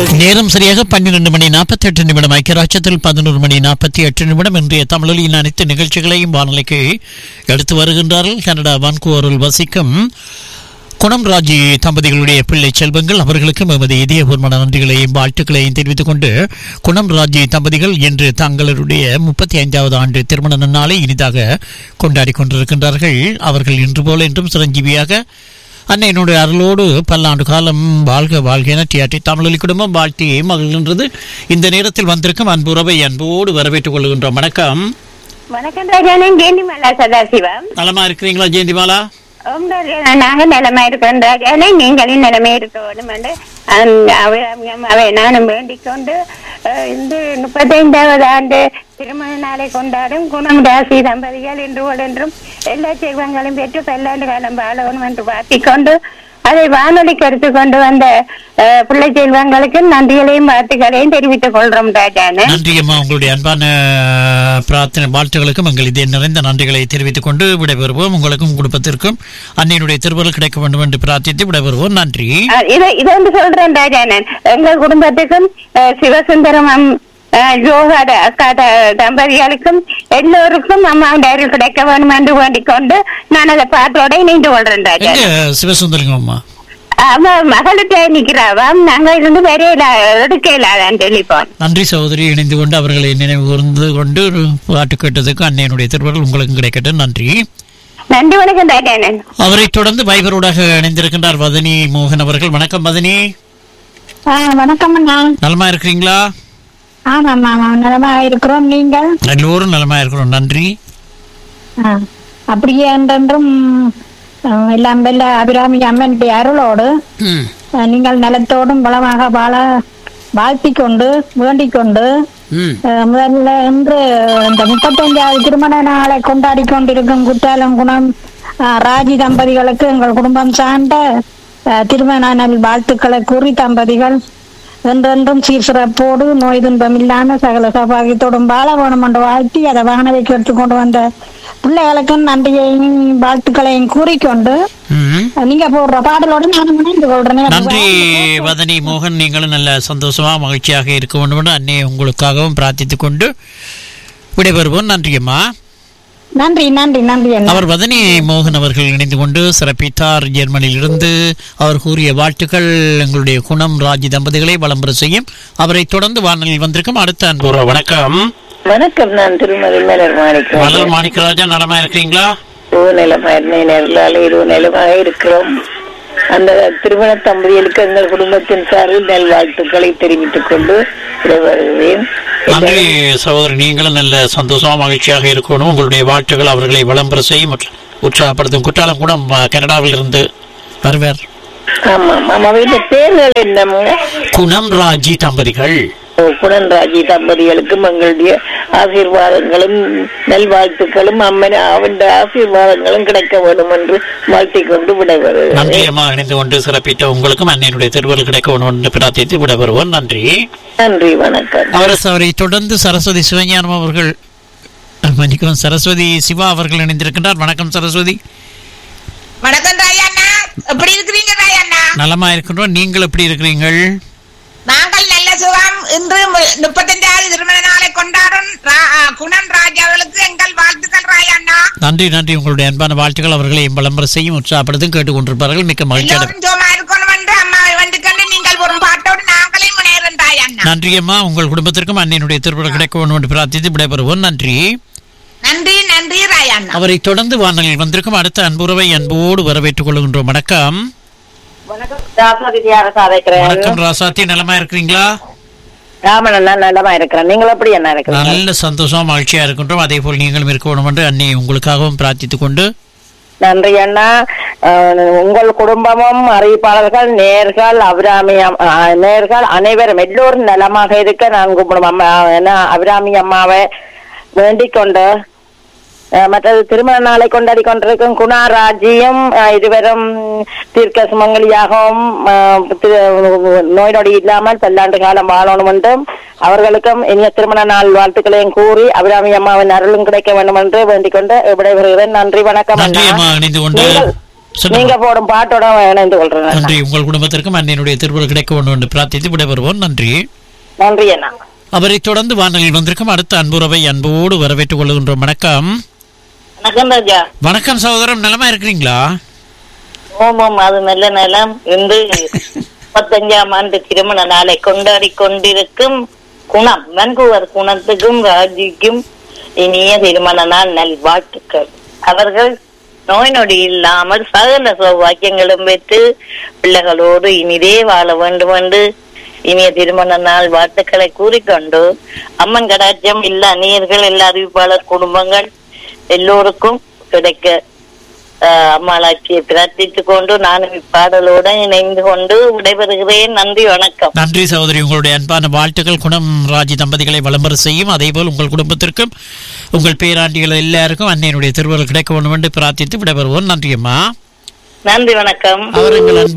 நேரம் சரியாக பன்னிரண்டு மணி நாற்பத்தி எட்டு நிமிடம் ஐக்கியராட்சத்தில் பதினோரு மணி நாற்பத்தி எட்டு நிமிடம் இன்றைய தமிழொலியின் அனைத்து நிகழ்ச்சிகளையும் வானொலிக்கு எடுத்து வருகின்றார்கள் கனடா வான்கூவரில் வசிக்கும் குணம் ராஜி தம்பதிகளுடைய பிள்ளை செல்வங்கள் அவர்களுக்கும் எமது இதயபூர்வமான நன்றிகளையும் வாழ்த்துக்களையும் தெரிவித்துக் கொண்டு குணம் ராஜி தம்பதிகள் இன்று தங்களுடைய முப்பத்தி ஐந்தாவது ஆண்டு திருமண நாளை இனிதாக கொண்டாடி கொண்டிருக்கின்றார்கள் அவர்கள் இன்று போல என்றும் சிரஞ்சீவியாக அன்னையினுடைய அருளோடு பல்லாண்டு காலம் வாழ்க வாழ்க என டிஆர்டி தமிழொலி குடும்பம் வாழ்த்தி மகிழ்கின்றது இந்த நேரத்தில் வந்திருக்கும் அன்புறவை அன்போடு வரவேற்றுக் கொள்கின்றோம் வணக்கம் வணக்கம் ராஜானன் ஜெயந்திமாலா சதாசிவம் நலமா இருக்கிறீங்களா ஜெயந்திமாலா ஓம் ராஜா நாங்க நிலைமை இருக்கிறோம் ராஜானே நீங்களும் நிலைமை இருக்க வேண்டும் என்று அந்த அவ- அவை நானும் வேண்டிக் கொண்டு அஹ், இந்த முப்பத்தைந்தாவது ஆண்டு திருமண நாளை கொண்டாடும் குணம் ராசி தம்பதிகள் இன்று என்றும் எல்லா செல்வங்களும் பெற்று பல்லாண்டு காலம் வாழணும் என்று வாழ்த்திக் கொண்டு அதை வானொலிக்கு எடுத்து கொண்டு வந்த அஹ், பிள்ளை செல்வங்களுக்கு நன்றிகளையும் வாழ்த்துக்களையும் தெரிவித்துக் கொள்றோம் ராஜானே நன்றி அம்மா உங்களுடைய அன்பான பிரார்த்தனை வாழ்த்துகளுக்கும் எங்கள் இதே நிறைந்த நன்றிகளை தெரிவித்துக் கொண்டு விடைபெறுவோம் உங்களுக்கும் குடும்பத்திற்கும் அன்னையினுடைய திருவருள் கிடைக்க வேண்டும் என்று பிரார்த்தித்து விடைபெறுவோம் நன்றி அஹ் இதை இதை வந்து சொல்றேன் ராஜானன் எங்க குடும்பத்துக்கும் அஹ், சிவசுந்தரம் அம்- அஹ், யோகா த- அக்கா த- தம்பதிகளுக்கும் எல்லோருக்கும் அம்மாவுடைய அருள் கிடைக்க வேண்டும் என்று வேண்டிக் கொண்டு நான் அதை பாட்டோட இணைந்து கொள்றேன் ராஜா எங்க சிவசுந்தரிங்க அம்மா அவ மகளுக்கு நிக்கிறாவாம் நாங்க இருந்து வரையில எடுக்கல டெலிபோன் நன்றி சகோதரி இணைந்து கொண்டு அவர்களை நினைவு கூர்ந்து கொண்டு பாட்டு கேட்டதுக்கு அன்னையினுடைய திருவருள் உங்களுக்கும் கிடைக்கட்டும் நன்றி நன்றி வணக்கம் ராஜானன் அவரை தொடர்ந்து வைபரோடாக இணைந்திருக்கின்றார் வதனி மோகன் அவர்கள் வணக்கம் வதனி வணக்கம் அண்ணா நலமா இருக்கிறீங்களா ஆமாம் ஆமாம் நலமா இருக்கிறோம் நீங்கள் எல்லோரும் நலமா இருக்கிறோம் நன்றி ஆ, அப்படியே என்றென்றும் ஆ, எல்லாம் வெல்ல அபிராமி அம்மனுடைய அருளோடு ம், ஆ, நீங்கள் நலத்தோடும் வளமாக வாழ வாழ்த்திக் கொண்டு வேண்டிக் கொண்டு ம். ஆ, முதல்ல இன்று இந்த முப்பத்தஞ்சாவது திருமண நாளை கொண்டாடி கொண்டிருக்கும் குற்றாலம் குணம் ஆ, ராஜி தம்பதிகளுக்கு எங்கள் குடும்பம் சார்ந்த ஆ, திருமண நல் வாழ்த்துக்களை கூறி தம்பதிகள் என்றென்றும் சீர்சிறப்போடு நோய் துன்பம் இல்லாம சகல சௌபாகியத்தோடும் வாழ வேணும் என்று வாழ்த்தி அதை வாகனவைக்கு எடுத்து கொண்டு வந்த பிள்ளைகளுக்கும் நன்றியையும் வாழ்த்துக்களையும் கூறிக்கொண்டு ம். நீங்க போடுற பாடலோடு நானும் இணைந்து கொள்றேன் நன்றி வதனி மோகன் நீங்களும் நல்ல சந்தோஷமா மகிழ்ச்சியாக இருக்க வேண்டும் என்று அன்னை உங்களுக்காகவும் பிரார்த்தித்துக் கொண்டு விடைபெறுவோம் நன்றி அம்மா நன்றி நன்றி நன்றி அண்ணா அவர் வதனி மோகன் அவர்கள் இணைந்து கொண்டு சிறப்பித்தார் ஜெர்மனியிலிருந்து அவர் கூறிய வாழ்த்துக்கள் எங்களுடைய குணம் ராஜி தம்பதிகளை வளம்பர செய்யும் அவரை தொடர்ந்து வானலில் வந்திருக்கும் அடுத்த அன்பு வணக்கம் வணக்கம் நான் திருமதி மலர் மாணிக்கம் மலர் மாணிக்கராஜா நலமா இருக்கிறீங்களா நிலமாயிருந்தே நேர்களால் இருபது நிலமாக இருக்கிறோம் அந்த திருமண தம்பதிகளுக்கு எங்கள் குடும்பத்தின் சார்பில் நல்வாழ்த்துக்களை தெரிவித்துக் கொண்டு வருகிறேன் நன்றி சகோதரி நீங்களும் நல்ல சந்தோஷமா மகிழ்ச்சியாக இருக்கணும் உங்களுடைய வாழ்த்துக்கள் அவர்களை விளம்பர செய்யும் மற்றும் உற்சாகப்படுத்தும் குற்றாலம் கூட ம- கனடாவில் இருந்து வருவார் ஆமாம் ஆமாம் அவருடைய பேர்கள் என்னமுங்க குணம் ராஜி தம்பதிகள் குணன்ராஜி தம்பதிகளுக்கும் எங்களுடைய ஆசீர்வாதங்களும் நல்வாழ்த்துக்களும் அம்மன் அவன் ஆசீர்வாதங்களும் கிடைக்க வேண்டும் என்று வாழ்த்திக் கொண்டு விடைபெறுகிறேன் நன்றி அம்மா இணைந்து கொண்டு சிறப்பித்த உங்களுக்கும் அன்னையினுடைய திருவருள் கிடைக்க வேண்டும் என்று பிரார்த்தித்து விடைபெறுவோம் நன்றி நன்றி வணக்கம் அவர் அவரை தொடர்ந்து சரஸ்வதி சிவஞானம் அவர்கள் மன்னிக்கவும் சரஸ்வதி சிவா அவர்கள் இணைந்திருக்கின்றார் வணக்கம் சரஸ்வதி வணக்கம் ராயண்ணா எப்படி இருக்கிறீங்க ராயண்ணா நலமா இருக்கின்றோம் நீங்கள் எப்படி இருக்கிறீர்கள் நாங்கள் நல்ல சுகம் இன்று மு- முப்பத்தஞ்சாவது திருமண நாளை கொண்டாடும் ரா- ஆ, குணம் ராஜாவுக்கு எங்கள் வாழ்த்துக்கள் ராயண்ணா நன்றி நன்றி உங்களுடைய அன்பான வாழ்த்துக்கள் அவர்களை விளம்பர செய்யும் உற்சாகப்படுத்தும் கேட்டுக்கொண்டிருப்பார்கள் மிக்க மகிழ்ச்சி அடை- எல்லோரும் சோமா இருக்கணும் என்று அம்மாவை வேண்டிக்கொண்டு நீங்கள் ஒரு பாட்டோடு நாங்களே முன்னேறும் ராயண்ணா நன்றி அம்மா உங்கள் குடும்பத்திற்கும் அன்னையினுடைய திருவிழா கிடைக்க வேண்டும் என்று பிரார்த்தித்து விடைபெறுவோம் நன்றி நன்றி நன்றி ராயண்ணா அவரை தொடர்ந்து வானலில் வந்திருக்கும் அடுத்த அன்புறவை அன்போடு வரவேற்றுக் கொள்கின்றோம் வணக்கம் வணக்கம் ராசாத்தி நலமா இருக்கிறீங்களா ராமன் அண்ணா நல்லமா இருக்கிறேன் நீங்கள் எப்படி என்ன இருக்கிறீங்க நல்ல சந்தோஷமா மகிழ்ச்சியா இருக்கின்றோம் அதே போல் நீங்களும் இருக்க வேண்டும் என்று அன்னை உங்களுக்காகவும் பிரார்த்தித்துக் கொண்டு நன்றி அண்ணா அஹ், உங்கள் குடும்பமும் அறிவிப்பாளர்கள் நேர்கள் அபிராமி அம்- அஹ், நேர்கள் அனைவரும் எல்லோரும் நலமாக இருக்க நான் கும்பிடும் அம்மா என்ன அபிராமி அம்மாவை வேண்டிக் கொண்டு அஹ், மற்றது திருமண நாளை கொண்டாடி கொண்டிருக்கும் குணாராஜியும் அஹ், இருவரும் தீர்க்க சுமங்கலியாகவும் அஹ், திரு- நோய் நொடி இல்லாமல் பல்லாண்டு காலம் வாழணும் என்றும் அவர்களுக்கும் இனிய திருமண நாள் வாழ்த்துக்களையும் கூறி அபிராமி அம்மாவின் அருளும் கிடைக்க வேண்டும் என்று வேண்டிக் கொண்டு விடைபெறுகிறேன் நன்றி வணக்கம் நன்றி அண்ணா. அம்மா இணைந்து கொண்டு நீங்கள் சொல்லுங்க. நீங்க போடும் பாட்டோட இணைந்து கொள்றேன் அண்ணா. நன்றி உங்கள் குடும்பத்திற்கும் அன்னையினுடைய திருவுருள் கிடைக்க வேண்டும் என்று பிரார்த்தித்து விடைபெறுவோம் நன்றி நன்றி அண்ணா அவரை தொடர்ந்து வானொலியில் வந்திருக்கும் அடுத்த அன்புறவை அன்போடு வரவேற்றுக் கொள்கின்றோம் வணக்கம் வணக்கம் ராஜா வணக்கம் சகோதரம் நலமா இருக்கிறீங்களா ஓமம் அது நல்ல நலம் இன்று முப்பத்தஞ்சாம் ஆண்டு திருமண நாளை கொண்டாடி கொண்டிருக்கும் குணம் வன்கூவர் குணத்துக்கும் ராஜிக்கும் இனிய திருமண நாள் நல்வாழ்த்துக்கள் அவர்கள் நோய் நொடி இல்லாமல் சகல சௌபாக்கியங்களும் பெற்று பிள்ளைகளோடு இனிதே வாழ வேண்டும் என்று இனிய திருமண நாள் வாழ்த்துக்களை கூறிக்கொண்டு அம்மன் கடாட்சியம் எல்லா அந்நியர்கள் எல்லா அறிவிப்பாளர் குடும்பங்கள் எல்லோருக்கும் கிடைக்க ஆஹ் அம்மாளாட்சியை பிரார்த்தித்துக் கொண்டு நானும் இப்பாடலோடு இணைந்து கொண்டு விடைபெறுகிறேன் நன்றி வணக்கம் நன்றி சகோதரி உங்களுடைய அன்பான வாழ்த்துக்கள் குணம் ராஜி தம்பதிகளை வளம்பர செய்யும் அதேபோல் உங்கள் குடும்பத்திற்கும் உங்கள் பேராண்டிகள் எல்லாருக்கும் அன்னையினுடைய திருவருள் கிடைக்க வேண்டும் என்று பிரார்த்தித்து விடைபெறுவோம் நன்றி அம்மா நன்றி வணக்கம் அவர் எங்கள் அன்பு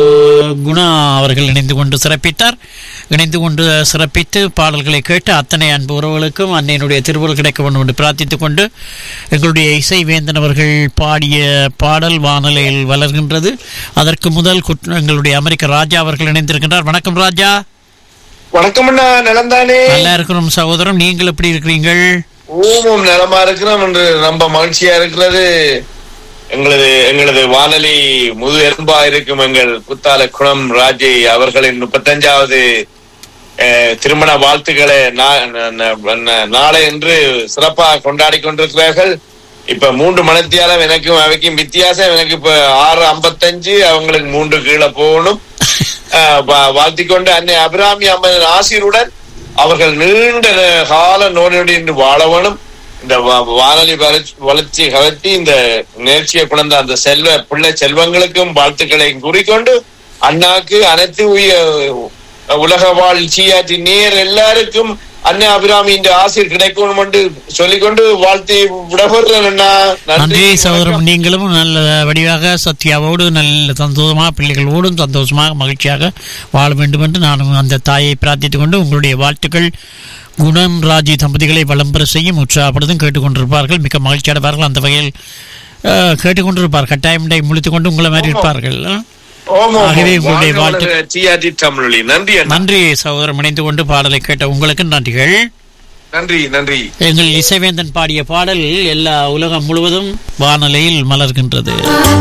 குணா அவர்கள் இணைந்து கொண்டு சிறப்பித்தார் இணைந்து கொண்டு சிறப்பித்து பாடல்களை கேட்டு அத்தனை அன்பு உறவுகளுக்கும் அன்னையினுடைய திருவுருள் கிடைக்க வேண்டும் என்று பிரார்த்தித்துக் கொண்டு எங்களுடைய இசை வேந்தன் அவர்கள் பாடிய பாடல் வானொலியில் வளர்கின்றது அதற்கு முதல் குற்ற- எங்களுடைய அமெரிக்க ராஜா அவர்கள் இணைந்திருக்கின்றார் வணக்கம் ராஜா வணக்கம் அண்ணா நலம்தானே நல்லா இருக்கிறோம் சகோதரம் நீங்கள் எப்படி இருக்கிறீங்கள் ஊமும் நலமா இருக்கிறோம் என்று ரொம்ப மகிழ்ச்சியா இருக்கிறது எங்களது எங்களது வானொலி முது எறும்பா இருக்கும் எங்கள் குத்தால குணம் ராஜே அவர்களின் முப்பத்தஞ்சாவது அஹ், திருமண வாழ்த்துக்களை நா- ந- ந- ந- நாளை என்று சிறப்பாக கொண்டாடி கொண்டிருக்கிறார்கள் இப்ப மூன்று மணத்தியாலம் எனக்கும் அவைக்கும் வித்தியாசம் எனக்கு இப்ப ஆறு ஐம்பத்தஞ்சு அவங்களுக்கு மூன்று கீழே போகணும் அஹ், வா- வாழ்த்திக்கொண்டு அன்னை அபிராமி அம்மன் ஆசிரியருடன் அவர்கள் நீண்ட நே- கால நோயோடு இன்று வாழவனும் இந்த வா- வானொலி வளர்ச்சி வளர்ச்சி கலத்தி இந்த நேர்ச்சியை குழந்த அந்த செல்வ பிள்ளை செல்வங்களுக்கும் வாழ்த்துக்களை கூறிக்கொண்டு அண்ணாக்கு அனைத்து உய- உலக வாழ் சீயாற்றி நேர் எல்லாருக்கும் அன்னை அபிராமி இந்த ஆசிரியர் கிடைக்கணும் என்று சொல்லிக்கொண்டு வாழ்த்தி விடப்படுறேன் அண்ணா நன்றி சகோதரம் நீங்களும் நல்ல வடிவாக சத்யாவோடு நல்ல சந்தோஷமாக பிள்ளைகளோடும் சந்தோஷமாக மகிழ்ச்சியாக வாழ வேண்டும் என்று நானும் அந்த தாயை பிரார்த்தித்துக் கொண்டு உங்களுடைய வாழ்த்துக்கள் குணம் ராஜி தம்பதிகளை வளம்பெற செய்யும் உற்சாகப்படுத்தும் கேட்டுக்கொண்டிருப்பார்கள் மிக மகிழ்ச்சி அடைவார்கள் அந்த வகையில் அஹ், கேட்டுக்கொண்டிருப்பார் கட்டாயம் முடித்துக் கொண்டு உங்களை மாதிரி இருப்பார்கள் அஹ். ஓம் ஓம் ஆகவே ஓம். உங்களுடைய வாழ்க வாழ்த்து- வளர்க டிஆர்டி தமிழொலி நன்றி அண்ணா நன்றி சகோதரம் இணைந்து கொண்டு பாடலை கேட்ட உங்களுக்கு நன்றிகள் நன்றி நன்றி எங்கள் இசைவேந்தன் பாடிய பாடல் எல்லா உலகம் முழுவதும் வானொலியில் மலர்கின்றது